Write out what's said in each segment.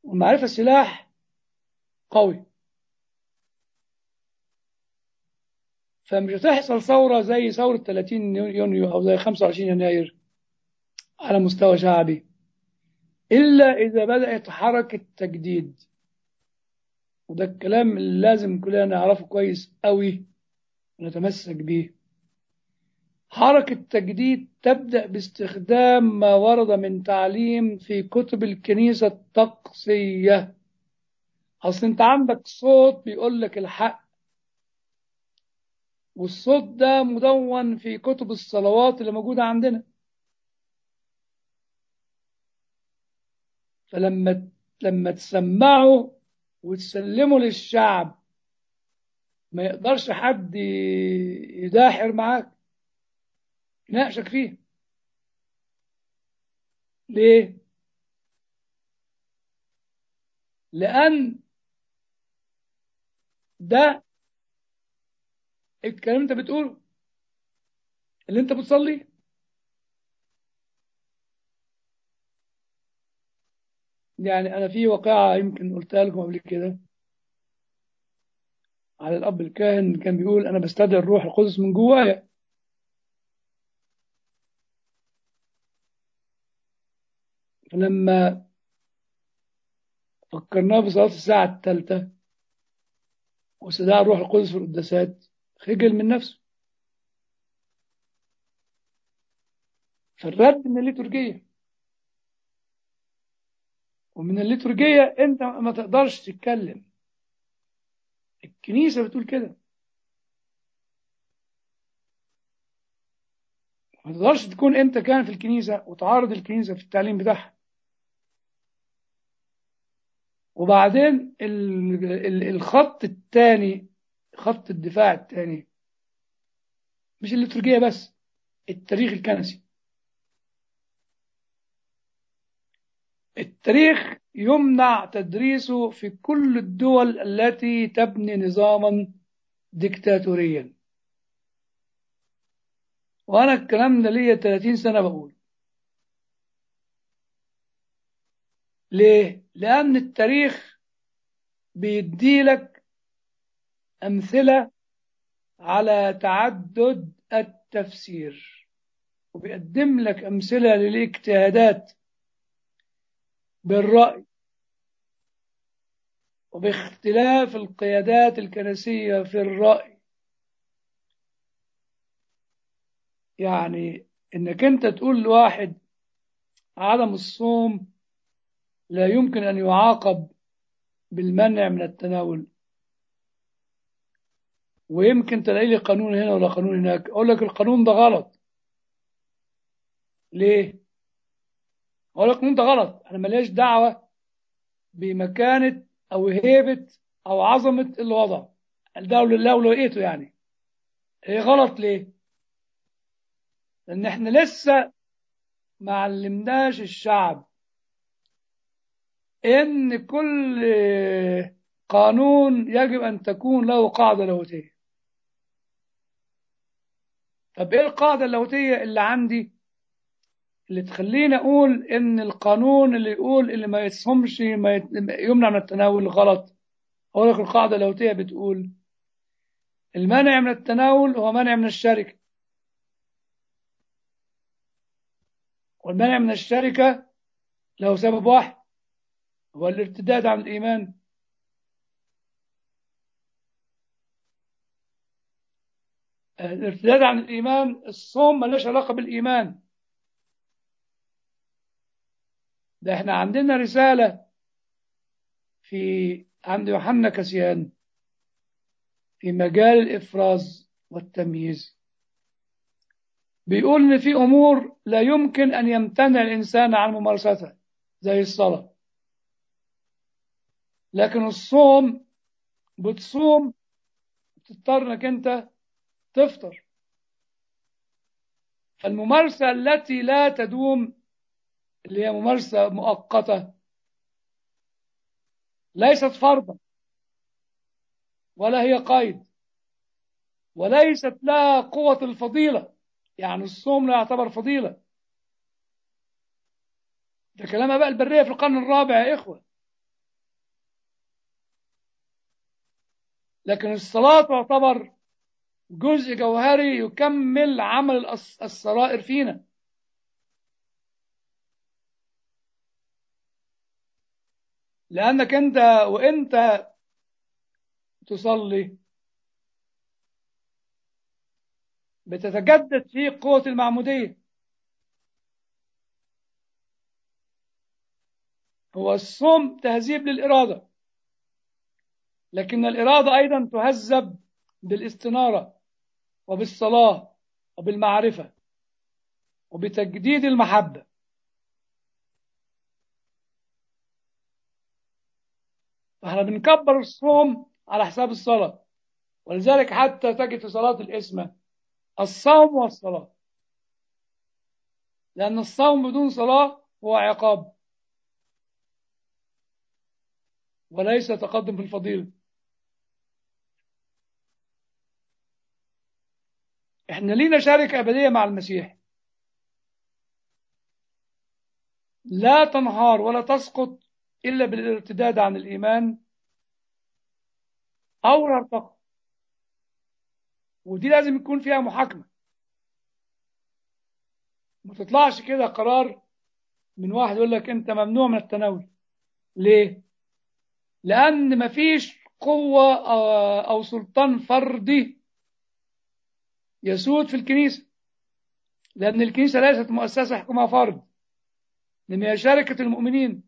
والمعرفة سلاح قوي فمش هتحصل ثورة زي ثورة 30 يونيو أو زي 25 يناير على مستوى شعبي إلا إذا بدأت حركة تجديد وده الكلام اللي لازم كلنا نعرفه كويس قوي ونتمسك بيه حركة تجديد تبدأ باستخدام ما ورد من تعليم في كتب الكنيسة التقصية أصل أنت عندك صوت بيقول لك الحق والصوت ده مدون في كتب الصلوات اللي موجودة عندنا فلما لما تسمعه وتسلمه للشعب ما يقدرش حد يداحر معاك يناقشك فيه ليه لأن ده الكلام انت بتقوله اللي انت بتصلي يعني انا في واقعة يمكن قلتها لكم قبل كده على الاب الكاهن كان بيقول انا بستدعي الروح القدس من جوايا فلما فكرناه بصلاة الساعة الثالثة واستدعاء الروح القدس في القداسات خجل من نفسه فالرد من الليتورجية ومن الليتورجية انت ما تقدرش تتكلم الكنيسة بتقول كده ما تقدرش تكون انت كان في الكنيسة وتعارض الكنيسة في التعليم بتاعها وبعدين ال- ال- الخط الثاني خط الدفاع الثاني مش الليتورجية بس التاريخ الكنسي التاريخ يمنع تدريسه في كل الدول التي تبني نظاما ديكتاتوريا وانا الكلام ده ليا 30 سنة بقول ليه؟ لأن التاريخ بيديلك أمثلة على تعدد التفسير وبيقدم لك أمثلة للاجتهادات بالرأي وباختلاف القيادات الكنسية في الرأي يعني إنك أنت تقول لواحد عدم الصوم لا يمكن أن يعاقب بالمنع من التناول ويمكن تلاقي لي قانون هنا ولا قانون هناك أقول لك القانون ده غلط ليه؟ أقول لك القانون ده غلط أنا ماليش دعوة بمكانة أو هيبة أو عظمة الوضع الدولة لله ولقيته يعني هي غلط ليه؟ لأن إحنا لسه ما علمناش الشعب إن كل قانون يجب أن تكون له قاعدة لاهوتية طب إيه القاعدة اللاهوتية اللي عندي اللي تخليني أقول إن القانون اللي يقول اللي ما يصومش ما يت- يمنع من التناول غلط أقول لك القاعدة اللاهوتية بتقول المانع من التناول هو مانع من الشركة والمانع من الشركة له سبب واحد هو الارتداد عن الإيمان الارتداد عن الإيمان الصوم ملوش علاقة بالإيمان ده احنا عندنا رسالة في عند يوحنا كسيان في مجال الإفراز والتمييز بيقول إن في أمور لا يمكن أن يمتنع الإنسان عن ممارستها زي الصلاة لكن الصوم بتصوم بتضطر انك انت تفطر فالممارسة التي لا تدوم اللي هي ممارسة مؤقتة ليست فرضا ولا هي قيد وليست لها قوة الفضيلة يعني الصوم لا يعتبر فضيلة ده كلام بقى البرية في القرن الرابع يا إخوة لكن الصلاة تعتبر جزء جوهري يكمل عمل الأس- السرائر فينا لأنك أنت وأنت تصلي بتتجدد في قوة المعمودية هو الصوم تهذيب للإرادة لكن الإرادة أيضا تهذب بالاستنارة وبالصلاة وبالمعرفة وبتجديد المحبة فاحنا بنكبر الصوم على حساب الصلاة ولذلك حتى تجد في صلاة الإسمة الصوم والصلاة لأن الصوم بدون صلاة هو عقاب وليس تقدم في الفضيلة احنا لينا شركة أبدية مع المسيح لا تنهار ولا تسقط إلا بالارتداد عن الإيمان أو الارتقاء ودي لازم يكون فيها محاكمة ما تطلعش كده قرار من واحد يقول لك أنت ممنوع من التناول ليه؟ لأن مفيش قوة أو- أو سلطان فردي يسود في الكنيسة لأن الكنيسة ليست مؤسسة يحكمها فرد إنما هي شركة المؤمنين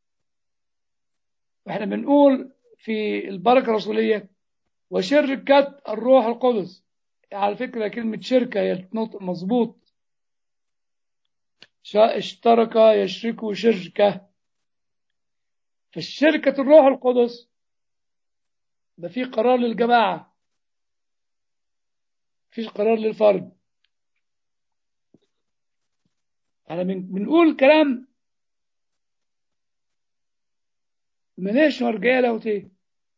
واحنا بنقول في البركة الرسولية وشركة الروح القدس على فكرة كلمة شركة هي تنطق مظبوط شا- اشترك يشركوا شركة فالشركة الروح القدس ده في قرار للجماعة مفيش قرار للفرد احنا بن- بنقول كلام مليش مرجعية له وتيه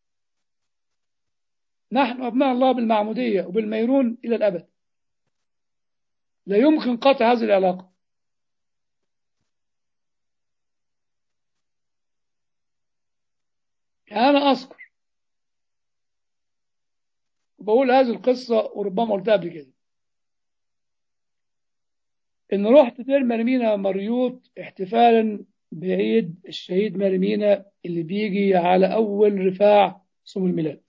نحن أبناء الله بالمعمودية وبالميرون إلى الأبد لا يمكن قطع هذه العلاقة يعني أنا أذكر وبقول هذه القصة وربما قلتها قبل كده إن رحت دير مرمينا مريوط احتفالا بعيد الشهيد مرمينا اللي بيجي على أول رفاع صوم الميلاد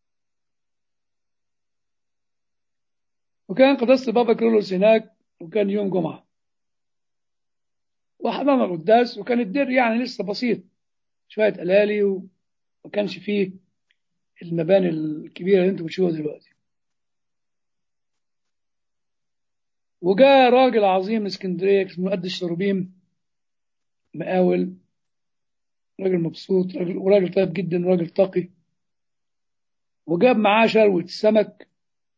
وكان قداسة البابا كيرلس هناك وكان يوم جمعة وحضرنا القداس وكان الدير يعني لسه بسيط شوية ألالي وما كانش فيه المباني الكبيرة اللي انتم بتشوفوها دلوقتي وجاء راجل عظيم من اسكندرية اسمه قد الشربيم مقاول راجل مبسوط راجل وراجل طيب جدا وراجل تقي وجاب معاه شروة سمك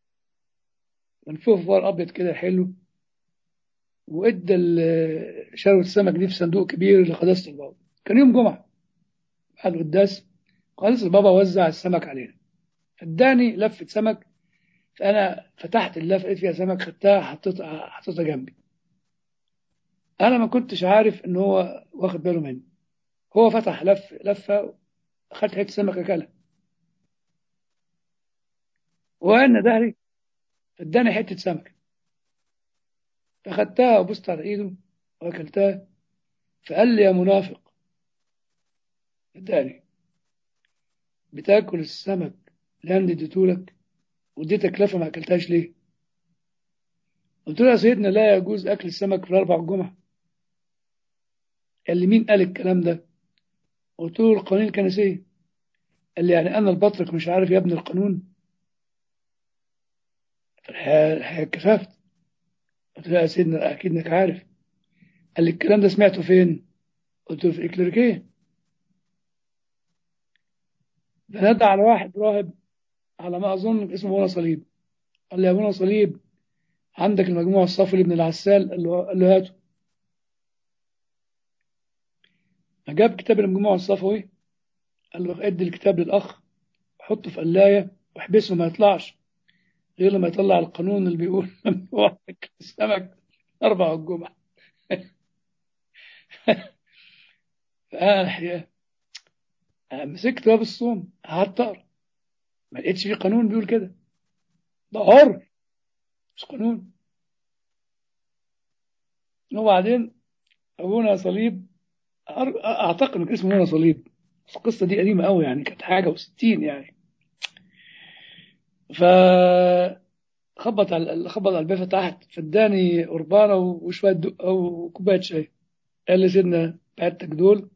منفوخ فوق أبيض كده حلو وادى ال- شروة السمك دي في صندوق كبير لقداسة البابا كان يوم جمعة بعد القداس قداسة البابا وزع السمك علينا اداني لفة سمك فأنا فتحت اللفة لقيت فيها سمك خدتها حطيتها حطيتها جنبي أنا ما كنتش عارف إن هو واخد باله مني هو فتح لف لفة أخدت حتة سمك أكلها وأنا ظهري اداني حتة سمك فأخدتها وبصت على إيده وأكلتها فقال لي يا منافق اداني بتاكل السمك اللي أنا اديتهولك واديتك لفة ما أكلتهاش ليه؟ قلت له يا سيدنا لا يجوز أكل السمك في الأربع الجمعة قال لي مين قال الكلام ده؟ قلت له القوانين الكنسية قال لي يعني أنا البطرك مش عارف يا ابن القانون فالحقيقة الحقيقة اتكسفت قلت له يا سيدنا أكيد إنك عارف قال لي الكلام ده سمعته فين؟ قلت له في الإكليريكية فنادى على واحد راهب على ما أظن اسمه أبونا صليب قال لي يا أبونا صليب عندك المجموع الصفري ابن العسال قال له, قال له هاته جاب كتاب المجموع الصفوي قال له ادي الكتاب للأخ حطه في قلاية واحبسه ما يطلعش غير لما يطلع القانون اللي بيقول ممنوع أكل السمك أربع الجمعة فأنا الحقيقة مسكت باب الصوم قعدت أقرأ ما لقيتش في قانون بيقول كده ده عرف مش قانون وبعدين ابونا صليب أر- اعتقد ان اسمه ابونا صليب بس القصه دي قديمه قوي يعني كانت حاجه و60 يعني ف خبط على خبط على الباب تحت فاداني قربانه وشويه دقه وكوبايه شاي قال لي سيدنا بعتك دول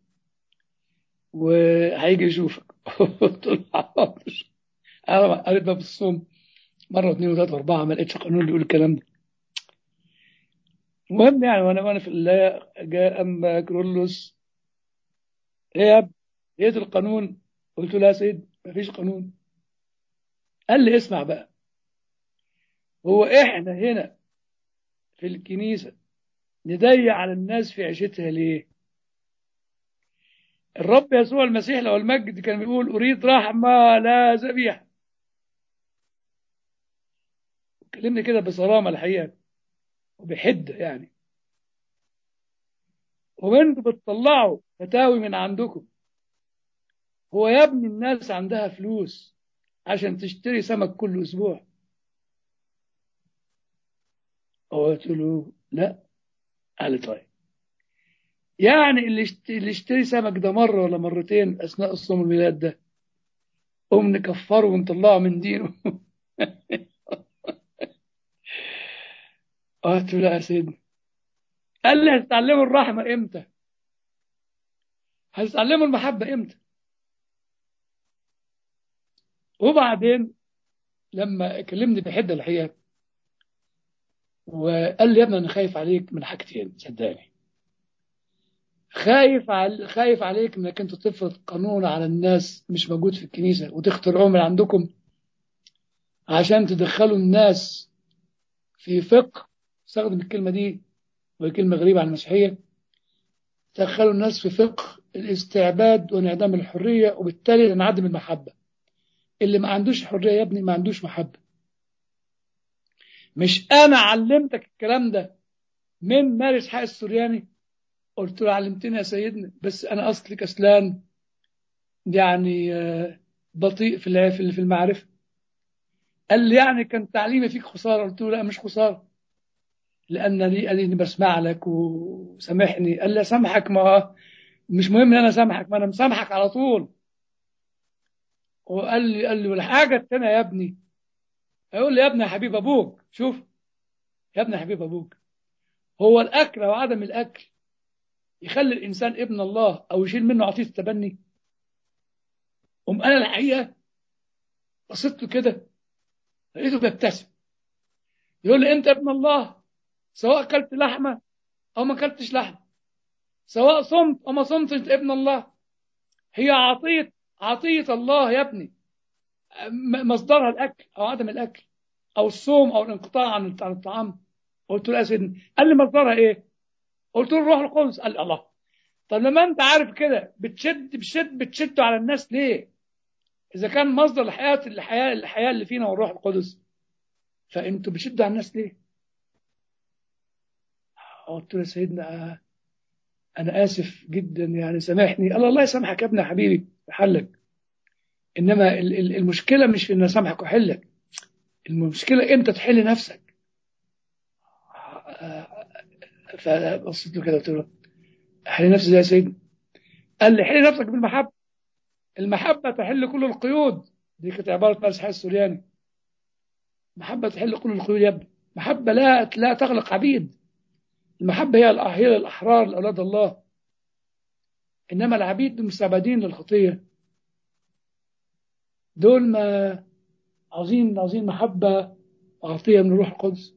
وهيجي يشوفك قلت له حاضر انا قريت باب الصوم مره واثنين وثلاثه واربعه ما لقيتش قانون بيقول الكلام ده المهم يعني وانا وانا في الله جاء اما كرولوس ايه يا ابني لقيت القانون قلت له يا سيد ما فيش قانون قال لي اسمع بقى هو احنا هنا في الكنيسه نضيق على الناس في عيشتها ليه الرب يسوع المسيح لو المجد كان بيقول اريد رحمه لا ذبيحه كلمني كده بصرامه الحقيقه وبحده يعني وانتوا بتطلعوا فتاوي من عندكم هو يا ابني الناس عندها فلوس عشان تشتري سمك كل اسبوع قلت له لا قال لي طيب يعني اللي يشت- اللي يشتري سمك ده مره ولا مرتين اثناء الصوم الميلاد ده قوم نكفره ونطلعه من دينه قلت له لا يا سيدي قال لي هتتعلموا الرحمه امتى هتتعلموا المحبه امتى وبعدين لما كلمني بحده الحقيقه وقال لي يا ابني انا خايف عليك من حاجتين صدقني خايف على خايف عليك انك انت تفرض قانون على الناس مش موجود في الكنيسه وتخترعوه من عندكم عشان تدخلوا الناس في فقه استخدم الكلمه دي وهي كلمه غريبه عن المسيحيه تدخلوا الناس في فقه الاستعباد وانعدام الحريه وبالتالي ننعدم المحبه اللي ما عندوش حريه يا ابني ما عندوش محبه مش انا علمتك الكلام ده من مارس حق السورياني قلت له علمتني يا سيدنا بس انا اصلي كسلان يعني آه، بطيء في الع- في في المعرفه قال لي يعني كان تعليمي فيك خساره قلت له لا مش خساره لانني اني بسمع لك وسامحني قال لي اسامحك ما مش مهم ان انا اسامحك ما انا مسامحك على طول وقال لي قال لي والحاجه الثانيه يا ابني هيقول لي يا ابني يا حبيب ابوك شوف يا ابني يا حبيب ابوك هو الاكل او عدم الاكل يخلي الانسان ابن الله او يشيل منه عطيه التبني قوم انا الحقيقه بصيت له كده لقيته بيبتسم يقول لي انت ابن الله سواء اكلت لحمه او ما اكلتش لحمه سواء صمت او ما صمتش أنت ابن الله هي عطيه عطيه الله يا ابني م- مصدرها الاكل او عدم الاكل او الصوم او الانقطاع عن عن الطعام قلت له يا سيدنا قال لي مصدرها ايه؟ قلت له الروح القدس قال لي الله طب لما انت عارف كده بتشد بتشد بتشد على الناس ليه؟ اذا كان مصدر الحياه الحياه الحياه اللي فينا والروح القدس فانتوا بتشدوا على الناس ليه؟ قلت له يا سيدنا آه، انا اسف جدا يعني سامحني قال الله يسامحك يا ابني يا حبيبي بحلك انما ال- ال- المشكله مش في ان اسامحك واحلك المشكله انت تحل نفسك آه، فبصيت له كده قلت له احل نفسي ازاي يا سيدنا قال لي حل نفسك بالمحبه المحبه تحل كل القيود دي كانت عباره مارس حي السورياني المحبه تحل كل القيود يا ابني محبه لا لا تغلق عبيد المحبه هي الأح- هي الاحرار لاولاد الله انما العبيد مستعبدين للخطيه دول ما عاوزين عاوزين محبه وعطيه من الروح القدس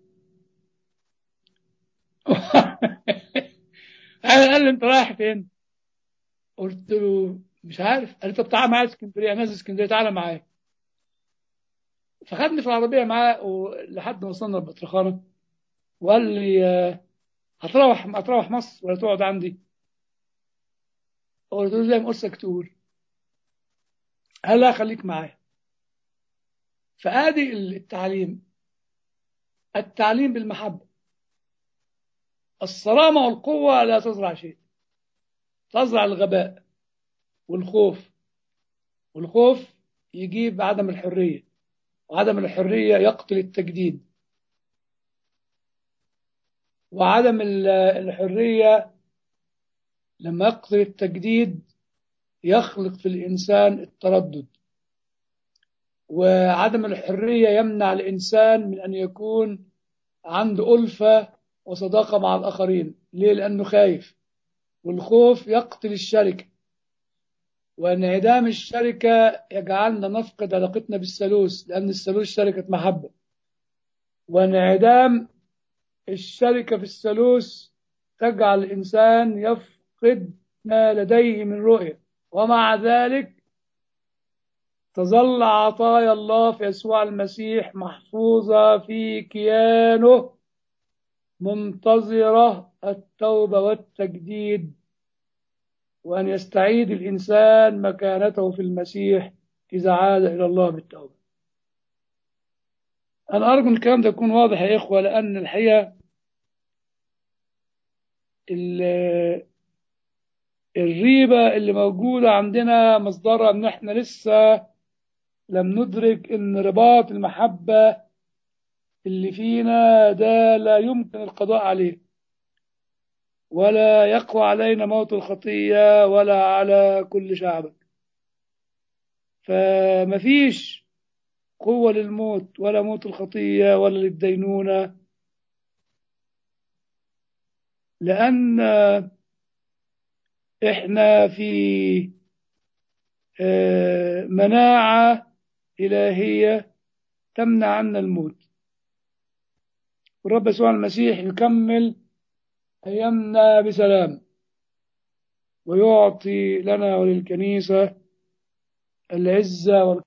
قال لي انت رايح فين؟ قلت له مش عارف قال لي طب تعالى معايا اسكندريه نازل اسكندريه تعالى معايا فخدني في العربيه معاه و- لحد ما وصلنا البطرخانه وقال لي آه، هتروح هتروح مصر ولا تقعد عندي؟ قلت له زي ما قصتك تقول قال لا خليك معايا فادي التعليم التعليم بالمحبه الصرامه والقوه لا تزرع شيء تزرع الغباء والخوف والخوف يجيب عدم الحرية وعدم الحرية يقتل التجديد وعدم الحرية لما يقتل التجديد يخلق في الإنسان التردد وعدم الحرية يمنع الإنسان من أن يكون عنده ألفة وصداقة مع الآخرين ليه؟ لأنه خايف والخوف يقتل الشركة وانعدام الشركة يجعلنا نفقد علاقتنا بالثالوث لأن الثالوث شركة محبة وانعدام الشركة في الثالوث تجعل الإنسان يفقد ما لديه من رؤية ومع ذلك تظل عطايا الله في يسوع المسيح محفوظة في كيانه منتظرة التوبة والتجديد وأن يستعيد الإنسان مكانته في المسيح إذا عاد إلى الله بالتوبة أنا أرجو الكلام ده يكون واضح يا إخوة لأن الحقيقة الريبة اللي موجودة عندنا مصدرها إن إحنا لسه لم ندرك إن رباط المحبة اللي فينا ده لا يمكن القضاء عليه ولا يقوى علينا موت الخطية ولا على كل شعبك فمفيش قوة للموت ولا موت الخطية ولا للدينونة لأن إحنا في مناعة إلهية تمنع عنا الموت والرب يسوع المسيح يكمل أيامنا بسلام ويعطي لنا وللكنيسة العزة